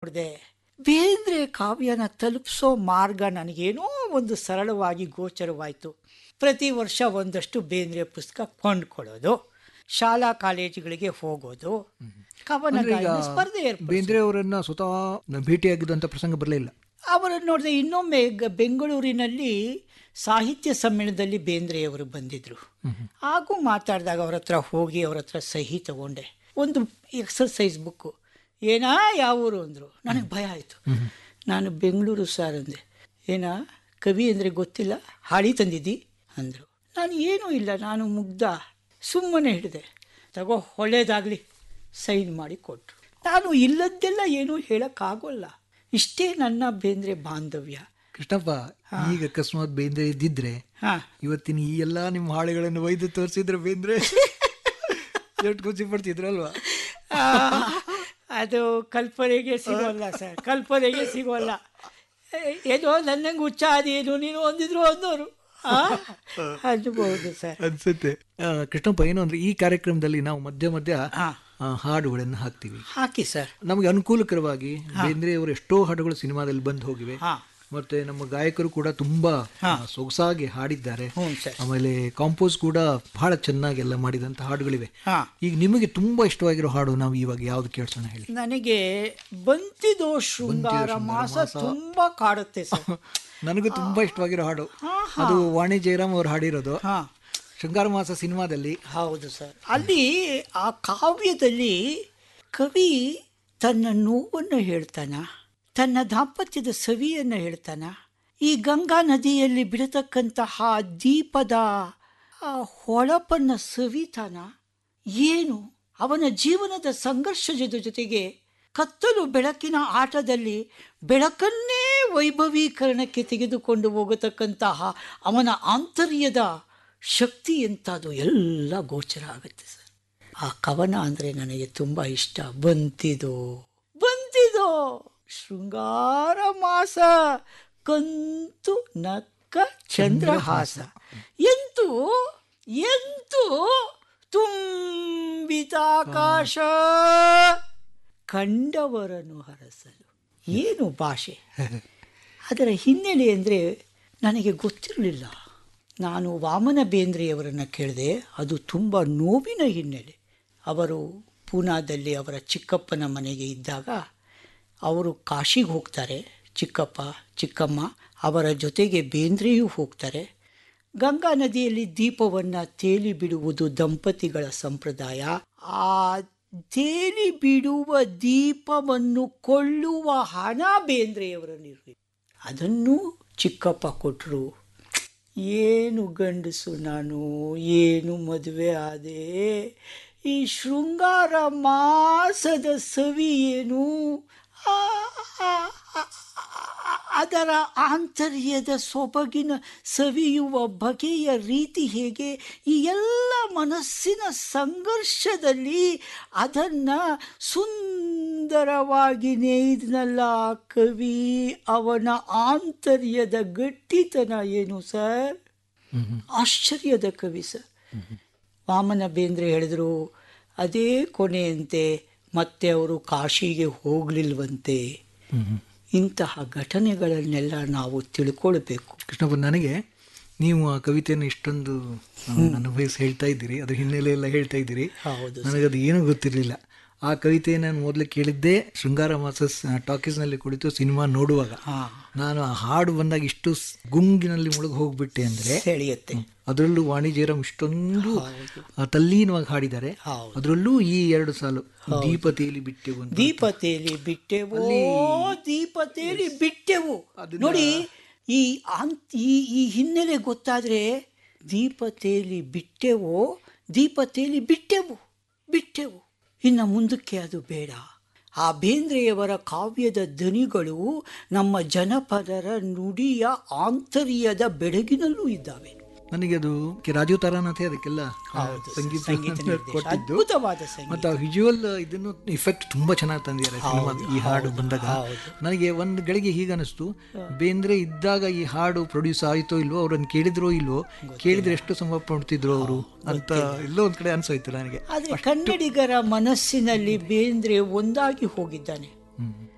ನೋಡಿದೆ ಬೇಂದ್ರೆ ಕಾವ್ಯನ ತಲುಪಿಸೋ ಮಾರ್ಗ ನನಗೇನೋ ಒಂದು ಸರಳವಾಗಿ ಗೋಚರವಾಯಿತು ಪ್ರತಿ ವರ್ಷ ಒಂದಷ್ಟು ಬೇಂದ್ರೆ ಪುಸ್ತಕ ಕೊಂಡ್ಕೊಳ್ಳೋದು ಶಾಲಾ ಕಾಲೇಜುಗಳಿಗೆ ಹೋಗೋದು ಕವನ ಅಂದ್ರೆ ಈಗ ಗಾಯನ ಸ್ಪರ್ಧೆ ಏರ್ಪಡಿಸೋದು. ಬೇಂದ್ರೆ ಅವರನ್ನ ಸ್ವತಃ ಭೇಟಿಯಾಗಿದ್ದಂಥ ಪ್ರಸಂಗ ಬರಲಿಲ್ಲ ಅವರನ್ನು ನೋಡಿದೆ ಇನ್ನೊಮ್ಮೆ ಗ- ಬೆಂಗಳೂರಿನಲ್ಲಿ ಸಾಹಿತ್ಯ ಸಮ್ಮೇಳನದಲ್ಲಿ ಬೇಂದ್ರೆಯವರು ಬಂದಿದ್ರು ಹಾಗೂ ಮಾತಾಡಿದಾಗ ಅವ್ರ ಹತ್ರ ಹೋಗಿ ಅವ್ರ ಹತ್ರ ಸಹಿ ತಗೊಂಡೆ ಒಂದು ಎಕ್ಸರ್ಸೈಸ್ ಬುಕ್ಕು ಏನಾ ಯಾವ ಊರು ಅಂದರು ನನಗೆ ಭಯ ಆಯಿತು ನಾನು ಬೆಂಗಳೂರು ಸರ್ ಅಂದೆ ಏನಾ ಕವಿ ಅಂದರೆ ಗೊತ್ತಿಲ್ಲ ಹಾಡಿ ತಂದಿದ್ದಿ ಅಂದರು ನಾನು ಏನೂ ಇಲ್ಲ ನಾನು ಮುಗ್ಧ ಸುಮ್ಮನೆ ಹಿಡಿದೆ ತಗೋ ಒಳ್ಳೇದಾಗಲಿ ಸೈನ್ ಮಾಡಿ ಕೊಟ್ಟರು ನಾನು ಇಲ್ಲದ್ದೆಲ್ಲ ಏನೂ ಹೇಳೋಕ್ಕಾಗೋಲ್ಲ ಇಷ್ಟೇ ನನ್ನ ಬೇಂದ್ರೆ ಬಾಂಧವ್ಯ ಕೃಷ್ಣಪ್ಪ ಈಗ ಅಕಸ್ಮಾತ್ ಬೇಂದ್ರೆ ಇದ್ದಿದ್ರೆ ಹಾಂ ಇವತ್ತಿನ ಈ ಎಲ್ಲಾ ನಿಮ್ಮ ಹಾಡುಗಳನ್ನು ಒಯ್ದು ತೋರಿಸಿದ್ರೆ ಬೇಂದ್ರೆ ಎಷ್ಟು ಖುಷಿ ಪಡ್ತಿದ್ರಲ್ವಾ ಆ, ಅದು ಕಲ್ಪನೆಗೆ ಸಿಗೋಲ್ಲ ಸರ್ ಕಲ್ಪನೆಗೆ ಸಿಗೋಲ್ಲ ಏ- ಏನೋ ನನ್ನಂಗೆ ಹುಚ್ಚ ಅದೇನು ನೀನು ಒಂದಿದ್ರು ಒಂದೋರು ಅನ್ಬೋದು ಸರ್ ಅನ್ಸುತ್ತೆ ಆ, ಕೃಷ್ಣಪ್ಪ ಏನು ಅಂದ್ರೆ ಈ ಕಾರ್ಯಕ್ರಮದಲ್ಲಿ ನಾವು ಮಧ್ಯ ಮಧ್ಯ ಹಾಂ ಆ, ಹಾಡುಗಳನ್ನು ಹಾಕ್ತೀವಿ ಹಾಕಿ ಸರ್ ನಮಗೆ ಅನುಕೂಲಕರವಾಗಿ ಬೇಂದ್ರೆ ಅವರ ಎಷ್ಟೋ ಹಾಡುಗಳು ಸಿನಿಮಾದಲ್ಲಿ ಬಂದು ಹೋಗಿವೆ ಹಾಂ ಮತ್ತೆ ನಮ್ಮ ಗಾಯಕರು ಕೂಡ ತುಂಬಾ ಆ, ಸೊಗಸಾಗಿ ಹಾಡಿದ್ದಾರೆ ಹ್ಞೂ ಸರ್ ಆಮೇಲೆ ಕಾಂಪೋಸ್ ಕೂಡ ಬಹಳ ಚೆನ್ನಾಗಿ ಎಲ್ಲ ಮಾಡಿದಂತ ಹಾಡುಗಳಿವೆ ಹಾಂ ಈಗ ನಿಮಗೆ ತುಂಬಾ ಇಷ್ಟವಾಗಿರೋ ಹಾಡು ನಾವು ಇವಾಗ ಯಾವ್ದು ಕೇಳ್ಸೋಣ ಹೇಳಿ ನನಗೆ ಬಂತಿದೋ ಶೃಂಗಾರ ಮಾಸ ತುಂಬಾ ಕಾಡುತ್ತೆ ಸರ್ ನನಗೂ ತುಂಬಾ ಇಷ್ಟವಾಗಿರೋ ಹಾಡು ಅದು ವಾಣಿ ಜಯರಾಮ್ ಅವ್ರು ಹಾಡಿರೋದು ಹಾಂ ಶೃಂಗಾರ ಮಾಸ ಸಿನಿಮಾದಲ್ಲಿ ಹೌದು ಸರ್ ಅಲ್ಲಿ ಆ ಕಾವ್ಯದಲ್ಲಿ ಕವಿ ತನ್ನ ನೋವನ್ನು ಹೇಳ್ತಾನ ತನ್ನ ದಾಂಪತ್ಯದ ಸವಿಯನ್ನು ಹೇಳ್ತಾನ ಈ ಗಂಗಾ ನದಿಯಲ್ಲಿ ಬಿಡತಕ್ಕಂತಹ ದೀಪದ ಆ ಹೊಳಪನ್ನ ಸವಿತಾನ ಏನು ಅವನ ಜೀವನದ ಸಂಘರ್ಷದ ಜೊತೆಗೆ ಕತ್ತಲು ಬೆಳಕಿನ ಆಟದಲ್ಲಿ ಬೆಳಕನ್ನೇ ವೈಭವೀಕರಣಕ್ಕೆ ತೆಗೆದುಕೊಂಡು ಹೋಗತಕ್ಕಂತಹ ಅವನ ಆಂತರ್ಯದ ಶಕ್ತಿ ಎಂಥದ್ದು ಎಲ್ಲ ಗೋಚರ ಆಗುತ್ತೆ ಸರ್ ಆ ಕವನ ಅಂದರೆ ನನಗೆ ತುಂಬ ಇಷ್ಟ ಬಂತಿದೋ ಬಂತಿದೋ ಶೃಂಗಾರ ಮಾಸ ಕಂತು ನಕ್ಕ ಚಂದ್ರಹಾಸ ಎಂತೂ ಎಂತೂ ತುಂಬಿತಾಕಾಶ ಕಂಡವರನ್ನು ಹರಸಲು ಏನು ಭಾಷೆ ಅದರ ಹಿನ್ನೆಲೆ ಅಂದರೆ ನನಗೆ ಗೊತ್ತಿರಲಿಲ್ಲ ನಾನು ವಾಮನ ಬೇಂದ್ರೆಯವರನ್ನು ಕೇಳಿದೆ ಅದು ತುಂಬ ನೋವಿನ ಹಿನ್ನೆಲೆ ಅವರು ಪೂನಾದಲ್ಲಿ ಅವರ ಚಿಕ್ಕಪ್ಪನ ಮನೆಗೆ ಇದ್ದಾಗ ಅವರು ಕಾಶಿಗೆ ಹೋಗ್ತಾರೆ ಚಿಕ್ಕಪ್ಪ ಚಿಕ್ಕಮ್ಮ ಅವರ ಜೊತೆಗೆ ಬೇಂದ್ರೆಯೂ ಹೋಗ್ತಾರೆ ಗಂಗಾ ನದಿಯಲ್ಲಿ ದೀಪವನ್ನು ತೇಲಿ ಬಿಡುವುದು ದಂಪತಿಗಳ ಸಂಪ್ರದಾಯ ಆ ತೇಲಿ ಬಿಡುವ ದೀಪವನ್ನು ಕೊಳ್ಳುವ ಹಣ ಬೇಂದ್ರೆಯವರಲ್ಲಿರಬೇಕು ಅದನ್ನು ಚಿಕ್ಕಪ್ಪ ಕೊಟ್ಟರು ಏನು ಗಂಡಸು ನಾನು ಏನು ಮದುವೆ ಆದೆ ಈ ಶೃಂಗಾರ ಮಾಸದ ಸವಿ ಏನು ಆ, ಆ, ಆ, ಅದರ ಆಂತರ್ಯದ ಸೊಬಗಿನ ಸವಿಯುವ ಬಗೆಯ ರೀತಿ ಹೇಗೆ ಈ ಎಲ್ಲ ಮನಸ್ಸಿನ ಸಂಘರ್ಷದಲ್ಲಿ ಅದನ್ನು ಸುಂದರವಾಗಿ ನೇಯ್ದನಲ್ಲ ಆ ಕವಿ ಅವನ ಆಂತರ್ಯದ ಗಟ್ಟಿತನ ಏನು ಸರ್ ಆಶ್ಚರ್ಯದ ಕವಿ ಸರ್ ವಾಮನ ಬೇಂದ್ರೆ ಹೇಳಿದ್ರು ಅದೇ ಕೊನೆಯಂತೆ ಮತ್ತೆ ಅವರು ಕಾಶಿಗೆ ಹೋಗಲಿಲ್ವಂತೆ ಇಂತಹ ಘಟನೆಗಳನ್ನೆಲ್ಲ ನಾವು ತಿಳ್ಕೊಳ್ಬೇಕು ಕೃಷ್ಣಪ್ಪ ನನಗೆ ನೀವು ಆ ಕವಿತೆಯನ್ನು ಇಷ್ಟೊಂದು ಆ, ಅನುಭವಿಸಿ ಹೇಳ್ತಾ ಇದ್ದೀರಿ ಅದ್ರ ಹಿನ್ನೆಲೆ ಎಲ್ಲ ಹೇಳ್ತಾ ಇದ್ದೀರಿ ಹೌದು ನನಗದು ಏನೂ ಗೊತ್ತಿರಲಿಲ್ಲ ಆ ಕವಿತೆ ನಾನು ಮೊದಲು ಕೇಳಿದ್ದೆ ಶೃಂಗಾರ ಮಾಸ ಟಾಕೀಸ್ನಲ್ಲಿ ಕುಳಿತು ಸಿನಿಮಾ ನೋಡುವಾಗ ಹಾಂ ನಾನು ಆ ಹಾಡು ಬಂದಾಗ ಇಷ್ಟು ಸ್- ಗುಂಗಿನಲ್ಲಿ ಮುಳುಗಿ ಹೋಗ್ಬಿಟ್ಟೆ ಅಂದ್ರೆ ಸೆಳೆಯುತ್ತೆ ಅದರಲ್ಲೂ ವಾಣಿ ಜಯರಾಮ್ ಇಷ್ಟೊಂದು ಆ, ತಲ್ಲೀನವಾಗಿ ಹಾಡಿದ್ದಾರೆ ಹೌದು ಅದರಲ್ಲೂ ಈ ಎರಡು ಸಾಲು ದೀಪತೆಯಲ್ಲಿ ಬಿಟ್ಟೆ ಒಂದು ದೀಪತೆಯಲ್ಲಿ ಬಿಟ್ಟೆವು ದೀಪತೆಯಲ್ಲಿ ಬಿಟ್ಟೆವು ನೋಡಿ ಈ ಆಂತ್ ಈ ಈ ಹಿನ್ನೆಲೆ ಗೊತ್ತಾದ್ರೆ ದೀಪತೆಯಲ್ಲಿ ಬಿಟ್ಟೆವು ದೀಪತೆಯಲ್ಲಿ ಬಿಟ್ಟೆವು ಬಿಟ್ಟೆವು ಇನ್ನು ಮುಂದಕ್ಕೆ ಅದು ಬೇಡ ಆ ಬೇಂದ್ರೆಯವರ ಕಾವ್ಯದ ದನಿಗಳು ನಮ್ಮ ಜನಪದರ ನುಡಿಯ ಆಂತರ್ಯದ ಬೆಳಗಿನಲ್ಲೂ ಇದ್ದಾವೆ ನನಗೆ ಅದು ಕೆ- ರಾಜೀವ್ ತಾರಾನಾಥೆ ಅದಕ್ಕೆಲ್ಲ ಆ, ಹೌದು, ಸಂಗೀತ ಸಂಗೀತ ನಿರ್ದೇಶ. ಕೊಟ್ಟಿದ್ದು ಅದ್ಭುತವಾದ ಸಂಗೀತ ಮತ್ತು ಆ ವಿಜುವಲ್ ಇದನ್ನು ಇಫೆಕ್ಟ್ ತುಂಬಾ ಚೆನ್ನಾಗಿ ತಂದಿದ್ದಾರೆ ಸಿನಿಮಾ ಈ ಹಾಡು ಬಂದಾಗ ನನಗೆ ಒಂದು ಗಳಿಗೆ ಹೀಗೆ ಅನಿಸ್ತು ಬೇಂದ್ರೆ ಇದ್ದಾಗ ಈ ಹಾಡು ಪ್ರೊಡ್ಯೂಸ್ ಆಯಿತೋ ಇಲ್ವೋ ಅವ್ರನ್ನ ಕೇಳಿದ್ರೋ ಇಲ್ವೋ ಕೇಳಿದ್ರೆ ಎಷ್ಟು ಸಂಭವ ಪಡ್ತಿದ್ರು ಅವರು ಅಂತ ಎಲ್ಲೋ ಒಂದ್ ಕಡೆ ಅನ್ಸೋಯ್ತು ನನಗೆ ಆದರೆ ಕನ್ನಡಿಗರ ಮನಸ್ಸಿನಲ್ಲಿ ಬೇಂದ್ರೆ ಒಂದಾಗಿ ಹೋಗಿದ್ದಾನೆ ಹ್ಮ್